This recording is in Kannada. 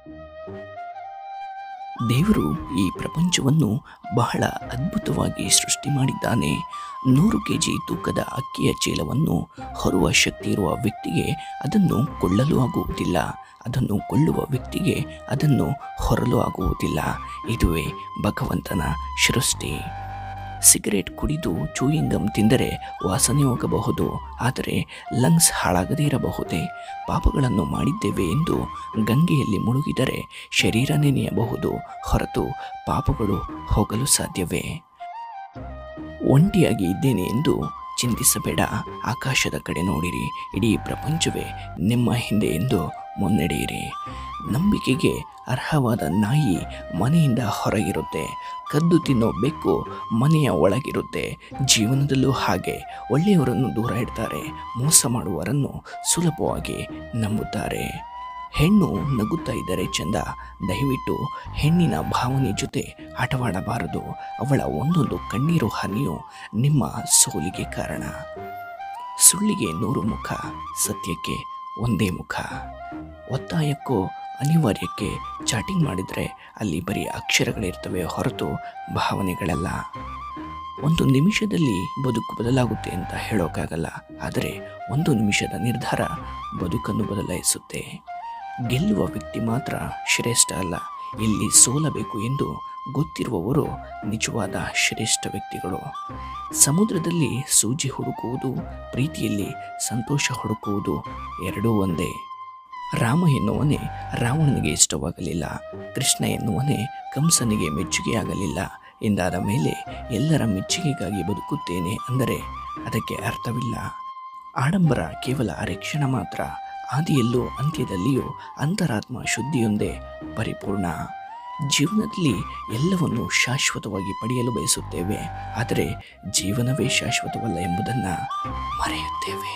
ದೇವರು ಈ ಪ್ರಪಂಚವನ್ನು ಬಹಳ ಅದ್ಭುತವಾಗಿ ಸೃಷ್ಟಿ ಮಾಡಿದ್ದಾನೆ ನೂರು ಕೆ ಜಿ ತೂಕದ ಅಕ್ಕಿಯ ಚೀಲವನ್ನು ಹೊರುವ ಶಕ್ತಿ ಇರುವ ವ್ಯಕ್ತಿಗೆ ಅದನ್ನು ಕೊಳ್ಳಲು ಆಗುವುದಿಲ್ಲ ಅದನ್ನು ಕೊಳ್ಳುವ ವ್ಯಕ್ತಿಗೆ ಅದನ್ನು ಹೊರಲು ಆಗುವುದಿಲ್ಲ ಇದುವೇ ಭಗವಂತನ ಸೃಷ್ಟಿ ಸಿಗರೇಟ್ ಕುಡಿದು ಚೂಯಿಂಗಮ್ ತಿಂದರೆ ವಾಸನೆ ಹೋಗಬಹುದು ಆದರೆ ಲಂಗ್ಸ್ ಹಾಳಾಗದೇ ಇರಬಹುದೇ ಪಾಪಗಳನ್ನು ಮಾಡಿದ್ದೇವೆ ಎಂದು ಗಂಗೆಯಲ್ಲಿ ಮುಳುಗಿದರೆ ಶರೀರ ನೆನೆಯಬಹುದು ಹೊರತು ಪಾಪಗಳು ಹೋಗಲು ಸಾಧ್ಯವೇ ಒಂಟಿಯಾಗಿ ಇದ್ದೇನೆ ಎಂದು ಚಿಂತಿಸಬೇಡ ಆಕಾಶದ ಕಡೆ ನೋಡಿರಿ ಇಡೀ ಪ್ರಪಂಚವೇ ನಿಮ್ಮ ಹಿಂದೆ ಎಂದು ಮುನ್ನಡೆಯಿರಿ ನಂಬಿಕೆಗೆ ಅರ್ಹವಾದ ನಾಯಿ ಮನೆಯಿಂದ ಹೊರಗಿರುತ್ತೆ ಕದ್ದು ತಿನ್ನೋ ಬೆಕ್ಕು ಮನೆಯ ಒಳಗಿರುತ್ತೆ ಜೀವನದಲ್ಲೂ ಹಾಗೆ ಒಳ್ಳೆಯವರನ್ನು ದೂರ ಇಡ್ತಾರೆ ಮೋಸ ಮಾಡುವವರನ್ನು ಸುಲಭವಾಗಿ ನಂಬುತ್ತಾರೆ ಹೆಣ್ಣು ನಗುತ್ತಾ ಇದ್ದರೆ ಚಂದ ದಯವಿಟ್ಟು ಹೆಣ್ಣಿನ ಭಾವನೆ ಜೊತೆ ಆಟವಾಡಬಾರದು ಅವಳ ಒಂದೊಂದು ಕಣ್ಣೀರು ಹನಿಯು ನಿಮ್ಮ ಸೋಲಿಗೆ ಕಾರಣ ಸುಳ್ಳಿಗೆ ನೂರು ಮುಖ ಸತ್ಯಕ್ಕೆ ಒಂದೇ ಮುಖ ಒತ್ತಾಯಕ್ಕೋ ಅನಿವಾರ್ಯಕ್ಕೆ ಚಾಟಿಂಗ್ ಮಾಡಿದರೆ ಅಲ್ಲಿ ಬರೀ ಅಕ್ಷರಗಳಿರ್ತವೆ ಹೊರತು ಭಾವನೆಗಳಲ್ಲ ಒಂದು ನಿಮಿಷದಲ್ಲಿ ಬದುಕು ಬದಲಾಗುತ್ತೆ ಅಂತ ಹೇಳೋಕ್ಕಾಗಲ್ಲ ಆದರೆ ಒಂದು ನಿಮಿಷದ ನಿರ್ಧಾರ ಬದುಕನ್ನು ಬದಲಾಯಿಸುತ್ತೆ ಗೆಲ್ಲುವ ವ್ಯಕ್ತಿ ಮಾತ್ರ ಶ್ರೇಷ್ಠ ಅಲ್ಲ ಇಲ್ಲಿ ಸೋಲಬೇಕು ಎಂದು ಗೊತ್ತಿರುವವರು ನಿಜವಾದ ಶ್ರೇಷ್ಠ ವ್ಯಕ್ತಿಗಳು ಸಮುದ್ರದಲ್ಲಿ ಸೂಜಿ ಹುಡುಕುವುದು ಪ್ರೀತಿಯಲ್ಲಿ ಸಂತೋಷ ಹುಡುಕುವುದು ಎರಡೂ ಒಂದೇ ರಾಮ ಎನ್ನುವನೇ ರಾವಣನಿಗೆ ಇಷ್ಟವಾಗಲಿಲ್ಲ ಕೃಷ್ಣ ಎನ್ನುವನೇ ಕಂಸನಿಗೆ ಮೆಚ್ಚುಗೆಯಾಗಲಿಲ್ಲ ಎಂದಾದ ಮೇಲೆ ಎಲ್ಲರ ಮೆಚ್ಚುಗೆಗಾಗಿ ಬದುಕುತ್ತೇನೆ ಅಂದರೆ ಅದಕ್ಕೆ ಅರ್ಥವಿಲ್ಲ ಆಡಂಬರ ಕೇವಲ ಅರೆಕ್ಷಣ ಮಾತ್ರ ಆದಿಯಲ್ಲೂ ಅಂತ್ಯದಲ್ಲಿಯೂ ಅಂತರಾತ್ಮ ಶುದ್ಧಿಯೊಂದೇ ಪರಿಪೂರ್ಣ ಜೀವನದಲ್ಲಿ ಎಲ್ಲವನ್ನು ಶಾಶ್ವತವಾಗಿ ಪಡೆಯಲು ಬಯಸುತ್ತೇವೆ ಆದರೆ ಜೀವನವೇ ಶಾಶ್ವತವಲ್ಲ ಎಂಬುದನ್ನು ಮರೆಯುತ್ತೇವೆ